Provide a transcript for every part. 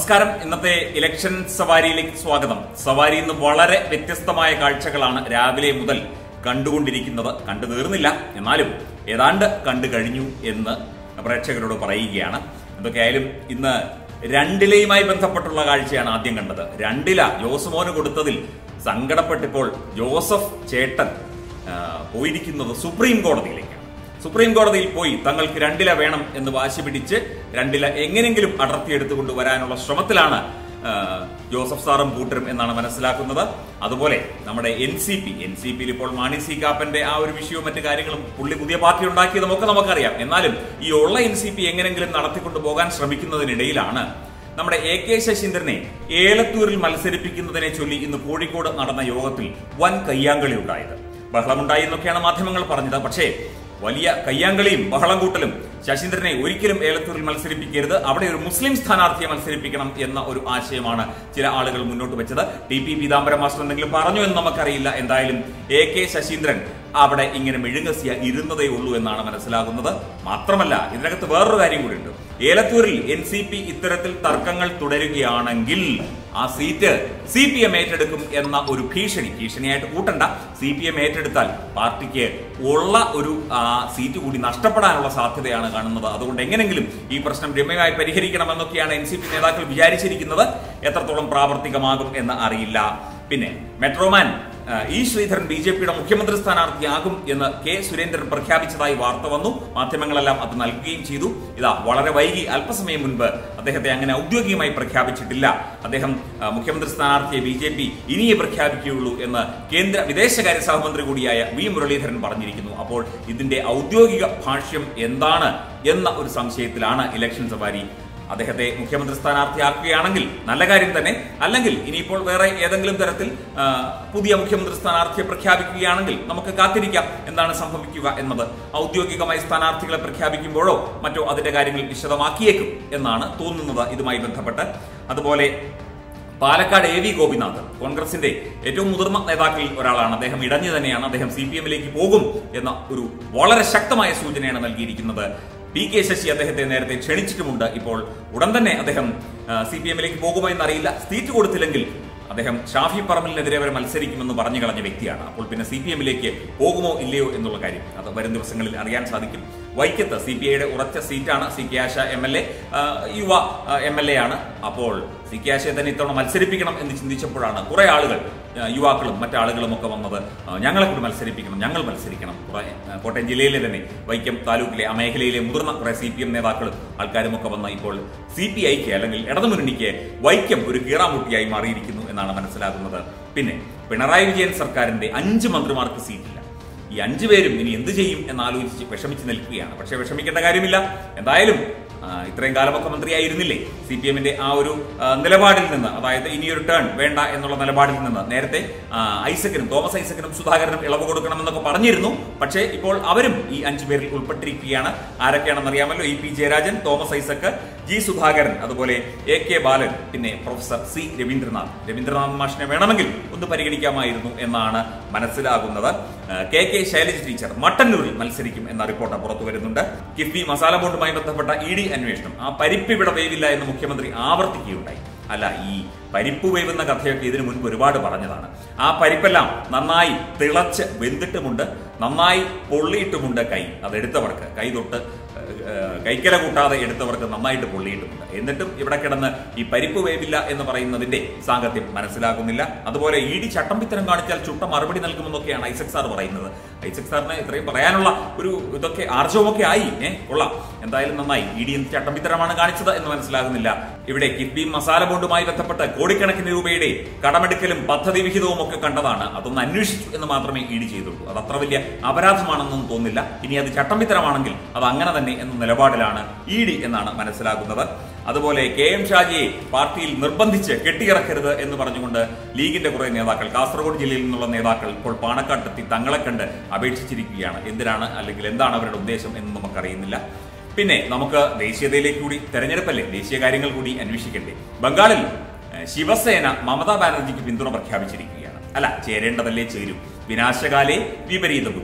നമസ്കാരം ഇന്നത്തെ ഇലക്ഷൻ സവാരിയിലേക്ക് സ്വാഗതം സവാരി ഇന്ന് വളരെ വ്യത്യസ്തമായ കാഴ്ചകളാണ് രാവിലെ മുതൽ കണ്ടുകൊണ്ടിരിക്കുന്നത് കണ്ടു തീർന്നില്ല എന്നാലും ഏതാണ്ട് കണ്ടു കഴിഞ്ഞു എന്ന് പ്രേക്ഷകരോട് പറയുകയാണ് എന്തൊക്കെയായാലും ഇന്ന് രണ്ടിലയുമായി ബന്ധപ്പെട്ടുള്ള കാഴ്ചയാണ് ആദ്യം കണ്ടത് രണ്ടില ജോസുമോന് കൊടുത്തതിൽ സങ്കടപ്പെട്ടിപ്പോൾ ജോസഫ് ചേട്ടൻ ആ, പോയിരിക്കുന്നത് സുപ്രീം കോടതിയിലേക്കാണ് സുപ്രീം കോടതിയിൽ പോയി തങ്ങൾക്ക് രണ്ടില വേണം എന്ന് വാശി പിടിച്ച് രണ്ടില എങ്ങനെങ്കിലും അടർത്തിയെടുത്തുകൊണ്ട് വരാനുള്ള ശ്രമത്തിലാണ് ആ, ജോസഫ് സാറും കൂട്ടരും എന്നാണ് മനസ്സിലാക്കുന്നത് അതുപോലെ നമ്മുടെ N C P N C പിയിൽ ഇപ്പോൾ മാണി സി കാപ്പന്റെ ആ ഒരു വിഷയവും മറ്റു കാര്യങ്ങളും പുള്ളി പുതിയ പാർട്ടി ഉണ്ടാക്കിയതും ഒക്കെ നമുക്കറിയാം എന്നാലും ഈ ഉള്ള എൻ സി പി എങ്ങനെങ്കിലും നടത്തിക്കൊണ്ടു പോകാൻ ശ്രമിക്കുന്നതിനിടയിലാണ് നമ്മുടെ എ കെ ശശീന്ദ്രനെ ഏലത്തൂരിൽ മത്സരിപ്പിക്കുന്നതിനെ ചൊല്ലി ഇന്ന് കോഴിക്കോട് നടന്ന യോഗത്തിൽ വൻ കയ്യാങ്കളി ഉണ്ടായത് ബഹളമുണ്ടായി എന്നൊക്കെയാണ് മാധ്യമങ്ങൾ പറഞ്ഞത് പക്ഷേ വലിയ കയ്യാങ്കളിയും ബഹളം കൂട്ടലും ശശീന്ദ്രനെ ഒരിക്കലും ഏലത്തൂരിൽ മത്സരിപ്പിക്കരുത് അവിടെ ഒരു മുസ്ലിം സ്ഥാനാർത്ഥിയെ മത്സരിപ്പിക്കണം എന്ന ഒരു ആശയമാണ് ചില ആളുകൾ മുന്നോട്ട് വെച്ചത് ടി പി പീതാംബരം മാസ്റ്റർ എന്തെങ്കിലും പറഞ്ഞു എന്ന് നമുക്കറിയില്ല എന്തായാലും എ കെ ശശീന്ദ്രൻ അവിടെ ഇങ്ങനെ മെഴുങ്ങസിയ ഇരുന്നതേ ഉള്ളൂ എന്നാണ് മനസ്സിലാകുന്നത് മാത്രമല്ല ഇതിനകത്ത് വേറൊരു കാര്യം കൂടിയുണ്ട് ഏലത്തൂരിൽ എൻ സി പി ഇത്തരത്തിൽ തർക്കങ്ങൾ തുടരുകയാണെങ്കിൽ ആ സീറ്റ് സി പി എം ഏറ്റെടുക്കും എന്ന ഒരു ഭീഷണി ഭീഷണിയായിട്ട് കൂട്ടണ്ട സി പി എം ഏറ്റെടുത്താൽ പാർട്ടിക്ക് ഉള്ള ഒരു ആ, സീറ്റ് കൂടി നഷ്ടപ്പെടാനുള്ള സാധ്യതയാണ് കാണുന്നത് അതുകൊണ്ട് എങ്ങനെങ്കിലും ഈ പ്രശ്നം രമ്യമായി പരിഹരിക്കണമെന്നൊക്കെയാണ് എൻ സി പി നേതാക്കൾ വിചാരിച്ചിരിക്കുന്നത് എത്രത്തോളം പ്രാവർത്തികമാകും എന്ന് അറിയില്ല പിന്നെ മെട്രോമാൻ ആ, ഇ ശ്രീധരൻ ബി ജെ പിയുടെ മുഖ്യമന്ത്രി സ്ഥാനാർത്ഥിയാകും എന്ന് കെ സുരേന്ദ്രൻ പ്രഖ്യാപിച്ചതായി വാർത്ത വന്നു മാധ്യമങ്ങളെല്ലാം അത് നൽകുകയും ചെയ്തു ഇതാ വളരെ വൈകി അല്പസമയം മുൻപ് അദ്ദേഹത്തെ അങ്ങനെ ഔദ്യോഗികമായി പ്രഖ്യാപിച്ചിട്ടില്ല അദ്ദേഹം ആ, മുഖ്യമന്ത്രി സ്ഥാനാർത്ഥിയെ ബി ജെ പി ഇനിയേ പ്രഖ്യാപിക്കുകയുള്ളൂ എന്ന് കേന്ദ്ര വിദേശകാര്യ സഹമന്ത്രി കൂടിയായ വി മുരളീധരൻ പറഞ്ഞിരിക്കുന്നു അപ്പോൾ ഇതിന്റെ ഔദ്യോഗിക ഭാഷ്യം എന്താണ് എന്ന ഒരു സംശയത്തിലാണ് ഇലക്ഷൻ സവാരി അദ്ദേഹത്തെ മുഖ്യമന്ത്രി സ്ഥാനാർത്ഥിയാക്കുകയാണെങ്കിൽ നല്ല കാര്യം തന്നെ അല്ലെങ്കിൽ ഇനിയിപ്പോൾ വേറെ ഏതെങ്കിലും തരത്തിൽ ആ, പുതിയ മുഖ്യമന്ത്രി സ്ഥാനാർത്ഥിയെ പ്രഖ്യാപിക്കുകയാണെങ്കിൽ നമുക്ക് കാത്തിരിക്കാം എന്താണ് സംഭവിക്കുക എന്നത് ഔദ്യോഗികമായി സ്ഥാനാർത്ഥികളെ പ്രഖ്യാപിക്കുമ്പോഴോ മറ്റോ അതിന്റെ കാര്യങ്ങൾ വിശദമാക്കിയേക്കും എന്നാണ് തോന്നുന്നത് ഇതുമായി ബന്ധപ്പെട്ട് അതുപോലെ പാലക്കാട് എ വി ഗോപിനാഥ് കോൺഗ്രസിന്റെ ഏറ്റവും മുതിർന്ന നേതാക്കളിൽ ഒരാളാണ് അദ്ദേഹം ഇടഞ്ഞു തന്നെയാണ് അദ്ദേഹം സി പി എമ്മിലേക്ക് പോകും എന്ന ഒരു വളരെ ശക്തമായ സൂചനയാണ് നൽകിയിരിക്കുന്നത് പി കെ ശശി അദ്ദേഹത്തെ നേരത്തെ ക്ഷണിച്ചിട്ടുമുണ്ട് ഇപ്പോൾ ഉടൻ തന്നെ അദ്ദേഹം സി പി എമ്മിലേക്ക് പോകുമോ എന്നറിയില്ല സീറ്റ് കൊടുത്തില്ലെങ്കിൽ അദ്ദേഹം ഷാഫി പറമ്പലിനെതിരെ വരെ മത്സരിക്കുമെന്ന് പറഞ്ഞു കളഞ്ഞ വ്യക്തിയാണ് അപ്പോൾ പിന്നെ സി പി എമ്മിലേക്ക് പോകുമോ ഇല്ലയോ എന്നുള്ള കാര്യം അത് വരും ദിവസങ്ങളിൽ അറിയാൻ സാധിക്കും വൈക്കത്ത് സി പി ഐയുടെ ഉറച്ച സീറ്റാണ് C K Asha M L A യുവ എം എൽ എ ആണ് അപ്പോൾ സി കെ ആശയെ തന്നെ ഇത്തവണ മത്സരിപ്പിക്കണം എന്ന് ചിന്തിച്ചപ്പോഴാണ് കുറെ ആളുകൾ ആ, യുവാക്കളും മറ്റാളുകളും ഒക്കെ വന്നത് ആ, ഞങ്ങളെ കൂടി മത്സരിപ്പിക്കണം ഞങ്ങൾ മത്സരിക്കണം കുറെ ആ, കോട്ടയം ജില്ലയിലെ തന്നെ വൈക്കം താലൂക്കിലെ ആ മേഖലയിലെ മുതിർന്ന കുറെ സി പി എം നേതാക്കളും ആൾക്കാരും ഒക്കെ വന്ന ഇപ്പോൾ സി പി ഐക്ക് അല്ലെങ്കിൽ ഇടതുമുന്നണിക്ക് വൈക്കം ഒരു കീറാമുട്ടിയായി മാറിയിരിക്കുന്നു എന്നാണ് മനസ്സിലാകുന്നത് പിന്നെ പിണറായി വിജയൻ സർക്കാരിന്റെ അഞ്ച് മന്ത്രിമാർക്ക് സീറ്റില്ല ഈ അഞ്ചു പേരും ഇനി എന്ത് ചെയ്യും എന്നാലോചിച്ച് വിഷമിച്ച് നിൽക്കുകയാണ് പക്ഷെ വിഷമിക്കേണ്ട കാര്യമില്ല എന്തായാലും ആ, ഇത്രയും കാലമൊക്കെ മന്ത്രിയായിരുന്നില്ലേ സി പി എമ്മിന്റെ ആ ഒരു ആ, നിലപാടിൽ നിന്ന് അതായത് ഇനിയൊരു ടേൺ വേണ്ട എന്നുള്ള നിലപാടിൽ നിന്ന് നേരത്തെ ആ, ഐസക്കിനും തോമസ് ഐസക്കിനും സുധാകരനും ഇളവ് കൊടുക്കണമെന്നൊക്കെ പറഞ്ഞിരുന്നു പക്ഷേ ഇപ്പോൾ അവരും ഈ അഞ്ചു പേരിൽ ഉൾപ്പെട്ടിരിക്കുകയാണ് ആരൊക്കെയാണെന്ന് അറിയാമല്ലോ E P Jayarajan Thomas Isaac G Sudhakaran അതുപോലെ എ കെ ബാലൻ പിന്നെ പ്രൊഫസർ സി രവീന്ദ്രനാഥ് രവീന്ദ്രനാഥ് മാഷിനെ വേണമെങ്കിൽ ഒന്ന് പരിഗണിക്കാമായിരുന്നു എന്നാണ് മനസ്സിലാകുന്നത് ആ, കെ കെ ശൈലജ ടീച്ചർ മട്ടന്നൂരിൽ മത്സരിക്കും എന്ന റിപ്പോർട്ട് പുറത്തു വരുന്നുണ്ട് കിഫ്ബി മസാല ബോണ്ടുമായി ബന്ധപ്പെട്ട ഇ ഡി അന്വേഷണം ആ പരിപ്പ് ഇവിടെ വേവില്ല എന്ന് മുഖ്യമന്ത്രി ആവർത്തിക്കുകയുണ്ടായി അല്ല ഈ പരിപ്പ് വേവുന്ന കഥയൊക്കെ ഇതിനു മുൻപ് ഒരുപാട് പറഞ്ഞതാണ് ആ പരിപ്പെല്ലാം നന്നായി തിളച്ച് വെന്തിട്ടുമുണ്ട് നന്നായി പൊള്ളിയിട്ടുമുണ്ട് കൈ അതെടുത്തവർക്ക് കൈ തൊട്ട് ഏഹ്, കൈക്കല കൂട്ടാതെ എടുത്തവർക്ക് നന്നായിട്ട് പൊള്ളിയിട്ടുമുണ്ട് എന്നിട്ടും ഇവിടെ കിടന്ന് ഈ പരിപ്പ് വേവില്ല എന്ന് പറയുന്നതിന്റെ സാങ്കത്യം മനസ്സിലാകുന്നില്ല അതുപോലെ ഇ ഡി ചട്ടമ്പിത്തരം കാണിച്ചാൽ ചുട്ട മറുപടി നൽകുമെന്നൊക്കെയാണ് ഐസക് സാർ പറയുന്നത് ഐസക് സാറിന് ഇത്രയും പറയാനുള്ള ഒരു ഇതൊക്കെ ആർജവമൊക്കെ ആയി ഏഹ് കൊള്ളാം എന്തായാലും നന്നായി ഇ ഡി എന്ത് ചട്ടമ്പിത്തരമാണ് കാണിച്ചത് എന്ന് മനസ്സിലാകുന്നില്ല ഇവിടെ കിഫ്ബി മസാല ബോണ്ടുമായി ബന്ധപ്പെട്ട് കോടിക്കണക്കിന് രൂപയുടെ കടമെടുക്കലും പദ്ധതി വിഹിതവും ഒക്കെ കണ്ടതാണ് അതൊന്ന് അന്വേഷിച്ചു എന്ന് മാത്രമേ ഇ ഡി ചെയ്തുള്ളൂ അത് അത്ര വലിയ അപരാധമാണെന്നൊന്നും തോന്നില്ല ഇനി അത് ചട്ടമ്പിത്തരമാണെങ്കിൽ അത് അങ്ങനെ തന്നെ എന്ന നിലപാടിലാണ് ഇ ഡി എന്നാണ് മനസ്സിലാകുന്നത് അതുപോലെ കെ എം ഷാജിയെ പാർട്ടിയിൽ നിർബന്ധിച്ച് കെട്ടിയിറക്കരുത് എന്ന് പറഞ്ഞുകൊണ്ട് ലീഗിന്റെ കുറെ നേതാക്കൾ കാസർഗോഡ് ജില്ലയിൽ നിന്നുള്ള നേതാക്കൾ ഇപ്പോൾ പാണക്കാട്ടെത്തി തങ്ങളെ കണ്ട് അപേക്ഷിച്ചിരിക്കുകയാണ് എന്തിനാണ് അല്ലെങ്കിൽ എന്താണ് അവരുടെ ഉദ്ദേശം എന്ന് നമുക്കറിയുന്നില്ല പിന്നെ നമുക്ക് ദേശീയതയിലേക്ക് കൂടി തെരഞ്ഞെടുപ്പല്ലേ ദേശീയ കാര്യങ്ങൾ കൂടി അന്വേഷിക്കണ്ടേ ബംഗാളിൽ ഏഹ്, ശിവസേന മമതാ ബാനർജിക്ക് പിന്തുണ പ്രഖ്യാപിച്ചിരിക്കുകയാണ് അല്ല ചേരേണ്ടതല്ലേ ചേരൂ വിനാശകാലേ വിപരീത ബുദ്ധി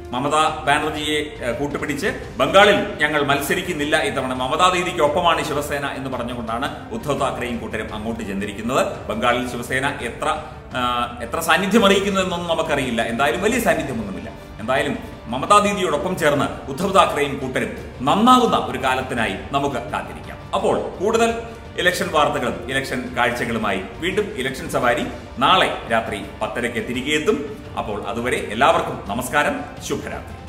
മമതാ ബാനർജിയെ ഏഹ്, കൂട്ടുപിടിച്ച് ബംഗാളിൽ ഞങ്ങൾ മത്സരിക്കുന്നില്ല ഇത്തവണ മമതാ ദീദിക്ക് ഒപ്പമാണ് ശിവസേന എന്ന് പറഞ്ഞുകൊണ്ടാണ് ഉദ്ധവ് താക്കറെയും കൂട്ടരും അങ്ങോട്ട് ചെന്നിരിക്കുന്നത് ബംഗാളിൽ ശിവസേന എത്ര ആ, എത്ര സാന്നിധ്യം അറിയിക്കുന്നു എന്നൊന്നും നമുക്കറിയില്ല എന്തായാലും വലിയ സാന്നിധ്യമൊന്നുമില്ല എന്തായാലും മമതാ ദീദിയോടൊപ്പം ചേർന്ന് ഉദ്ധവ് താക്കറെയും കൂട്ടരും നന്നാവുന്ന ഒരു കാലത്തിനായി നമുക്ക് കാത്തിരിക്കാം അപ്പോൾ കൂടുതൽ ഇലക്ഷൻ വാർത്തകളും ഇലക്ഷൻ കാഴ്ചകളുമായി വീണ്ടും ഇലക്ഷൻ സവാരി നാളെ രാത്രി പത്തരയ്ക്ക് തിരികെ എത്തും അപ്പോൾ അതുവരെ എല്ലാവർക്കും നമസ്കാരം ശുഭരാത്രി